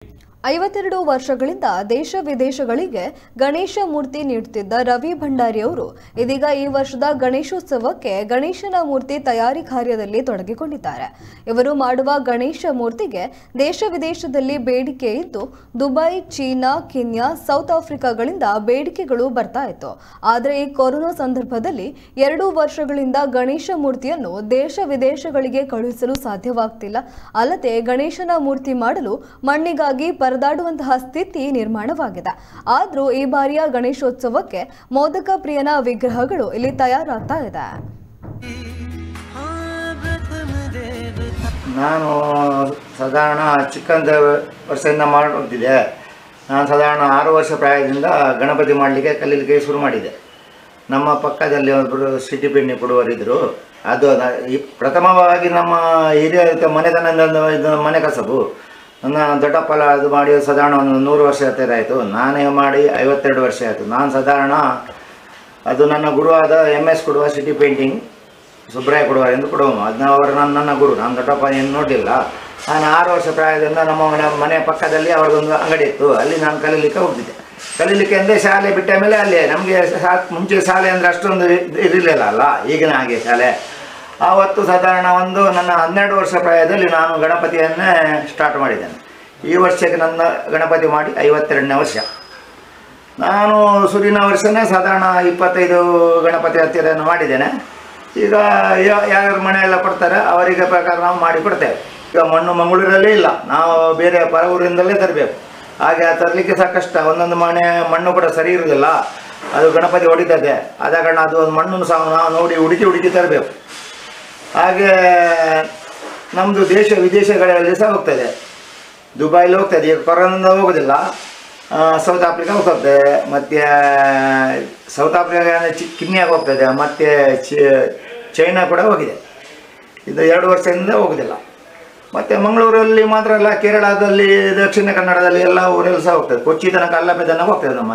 ಐವತ್ತೆರಡು ವರ್ಷಗಳಿಂದ ದೇಶ ವಿದೇಶಗಳಿಗೆ ಗಣೇಶ ಮೂರ್ತಿ ನೀಡುತ್ತಿದ್ದ ರವಿ ಭಂಡಾರಿ ಅವರು ಇದೀಗ ಈ ವರ್ಷದ ಗಣೇಶೋತ್ಸವಕ್ಕೆ ಗಣೇಶನ ಮೂರ್ತಿ ತಯಾರಿ ಕಾರ್ಯದಲ್ಲಿ ತೊಡಗಿಕೊಂಡಿದ್ದಾರೆ ಇವರು ಮಾಡುವ ಗಣೇಶ ಮೂರ್ತಿಗೆ ದೇಶ ವಿದೇಶದಲ್ಲಿ ಬೇಡಿಕೆ ಇದ್ದು ದುಬೈ ಚೀನಾ ಕಿನ್ಯಾ ಸೌತ್ ಆಫ್ರಿಕಾಗಳಿಂದ ಬೇಡಿಕೆಗಳು ಬರ್ತಾ ಇತ್ತು ಆದರೆ ಈ ಕೊರೋನಾ ಸಂದರ್ಭದಲ್ಲಿ ಎರಡು ವರ್ಷಗಳಿಂದ ಗಣೇಶ ಮೂರ್ತಿಯನ್ನು ದೇಶ ವಿದೇಶಗಳಿಗೆ ಕಳುಹಿಸಲು ಸಾಧ್ಯವಾಗ್ತಿಲ್ಲ ಅಲ್ಲದೆ ಗಣೇಶನ ಮೂರ್ತಿ ಮಾಡಲು ಮಣ್ಣಿಗಾಗಿ ಪರದಾಡುವಂತಹ ಸ್ಥಿತಿ ನಿರ್ಮಾಣವಾಗಿದೆ ಆದರೂ ಈ ಬಾರಿಯ ಗಣೇಶೋತ್ಸವಕ್ಕೆ ಮೋದಕ ಪ್ರಿಯನ ವಿಗ್ರಹಗಳು ಇಲ್ಲಿ ತಯಾರಾಗ್ತಾ ಇದೆ ನಾನು ಸಾಧಾರಣ ಚಿಕ್ಕಂದ ವರ್ಷದಿಂದ ಮಾಡುತ್ತಿದ್ದೆ ನಾನು ಸಾಧಾರಣ ಆರು ವರ್ಷ ಪ್ರಾಯದಿಂದ ಗಣಪತಿ ಮಾಡಲಿಕ್ಕೆ ಕಲೀಲಿಕ್ಕೆ ಶುರು ಮಾಡಿದೆ ನಮ್ಮ ಪಕ್ಕದಲ್ಲಿ ಒಬ್ಬರು ಸಿಟಿ ಪೆಣ್ಣಿ ಕೊಡುವರಿದ್ದರು ಅದು ನ- ಈ ಪ್ರಥಮವಾಗಿ ನಮ್ಮ ಹಿರಿಯ ಮನೆತನದ ಇದು ಮನೆ ಕಸಬು ನನ್ನ ದೊಡ್ಡಪ್ಪಲ ಅದು ಮಾಡಿ ಸಾಧಾರಣ ಒಂದು ನೂರು ವರ್ಷ ಹತ್ತಿರ ಆಯಿತು ನಾನೇ ಮಾಡಿ ಐವತ್ತೆರಡು ವರ್ಷ ಆಯಿತು ನಾನು ಸಾಧಾರಣ ಅದು ನನ್ನ ಗುರುವಾದ ಎಮ್ ಎಸ್ ಕೊಡುವ ಸಿಟಿ ಪೇಂಟಿಂಗ್ ಸುಬ್ರಾಯ ಕೊಡುವ ಎಂದು ಕೊಡುವ ಅದನ್ನ ಅವರು ನನ್ನ ನನ್ನ ಗುರು ನಾನು ದೊಡ್ಡಪ್ಪ ಏನು ನೋಡಲಿಲ್ಲ ನಾನು ಆರು ವರ್ಷ ಪ್ರಾಯದಿಂದ ನಮ್ಮ ಮನೆ ಮನೆ ಪಕ್ಕದಲ್ಲಿ ಅವರದೊಂದು ಅಂಗಡಿ ಇತ್ತು ಅಲ್ಲಿ ನಾನು ಕಲೀಲಿಕ್ಕೆ ಹೋಗ್ತಿದ್ದೆ ಕಲೀಲಿಕ್ಕೆ ಅಂದರೆ ಶಾಲೆ ಬಿಟ್ಟ ಮೇಲೆ ಅಲ್ಲಿ ನಮಗೆ ಮುಂಚೆ ಶಾಲೆ ಅಂದರೆ ಅಷ್ಟೊಂದು ಇದ್- ಇರಲಿಲ್ಲ ಅಲ್ಲ ಈಗಿನ ಹಾಗೆ ಶಾಲೆ ಆವತ್ತು ಸಾಧಾರಣ ಒಂದು ನನ್ನ ಹನ್ನೆರಡು ವರ್ಷ ಪ್ರಾಯದಲ್ಲಿ ನಾನು ಗಣಪತಿಯನ್ನೇ ಸ್ಟಾರ್ಟ್ ಮಾಡಿದ್ದೇನೆ ಈ ವರ್ಷಕ್ಕೆ ನನ್ನ ಗಣಪತಿ ಮಾಡಿ ಐವತ್ತೆರಡನೇ ವರ್ಷ ನಾನು ಸುರಿನ ವರ್ಷನೇ ಸಾಧಾರಣ ಇಪ್ಪತ್ತೈದು ಗಣಪತಿ ಹತ್ತಿರ ಮಾಡಿದ್ದೇನೆ ಈಗ ಯಾ- ಯಾರ್ಯಾರು ಮನೆಯೆಲ್ಲ ಕೊಡ್ತಾರೆ ಅವರಿಗೆ ಪ್ರಕಾರ ನಾವು ಮಾಡಿ ಕೊಡ್ತೇವೆ ಈಗ ಮಣ್ಣು ಮಂಗಳೂರಲ್ಲೇ ಇಲ್ಲ ನಾವು ಬೇರೆ ಪರ ಊರಿಂದಲೇ ತರಬೇಕು ಹಾಗೆ ತರಲಿಕ್ಕೆ ಸಹ ಕಷ್ಟ ಒಂದೊಂದು ಮನೆ ಮಣ್ಣು ಕೂಡ ಸರಿ ಇರುವುದಿಲ್ಲ ಅದು ಗಣಪತಿ ಹೊಡಿತದೆ ಆದ ಕಾರಣ ಅದು ಒಂದು ಮಣ್ಣನ್ನು ಸಹ ನಾವು ನೋಡಿ ಹುಡುಕಿ ಹುಡುಕಿ ತರಬೇಕು ಹಾಗೆ ನಮ್ಮದು ದೇಶ ವಿದೇಶಗಳಲ್ಲಿ ಸಹ ಹೋಗ್ತದೆ ದುಬೈಲಿ ಹೋಗ್ತದೆ ಈಗ ಕೊರೋನಾದಿಂದ ಹೋಗೋದಿಲ್ಲ ಆ, ಸೌತ್ ಆಫ್ರಿಕಾ ಹೋಗ್ತದೆ ಮತ್ತು ಸೌತ್ ಆಫ್ರಿಕಾ ಚಿ ಕಿನ್ಯಾಗ ಹೋಗ್ತದೆ ಮತ್ತು ಚೈನಾ ಕೂಡ ಹೋಗಿದೆ ಇದು ಎರಡು ವರ್ಷದಿಂದ ಹೋಗೋದಿಲ್ಲ ಮತ್ತು ಮಂಗಳೂರಲ್ಲಿ ಮಾತ್ರ ಅಲ್ಲ ಕೇರಳದಲ್ಲಿ ದಕ್ಷಿಣ ಕನ್ನಡದಲ್ಲಿ ಎಲ್ಲ ಊರಲ್ಲಿ ಸಹ ಹೋಗ್ತದೆ ಕೊಚ್ಚಿ ತನಕ ಅಲ್ಲಪ್ಪೆ ತನಕ ಹೋಗ್ತದೆ ನಮ್ಮ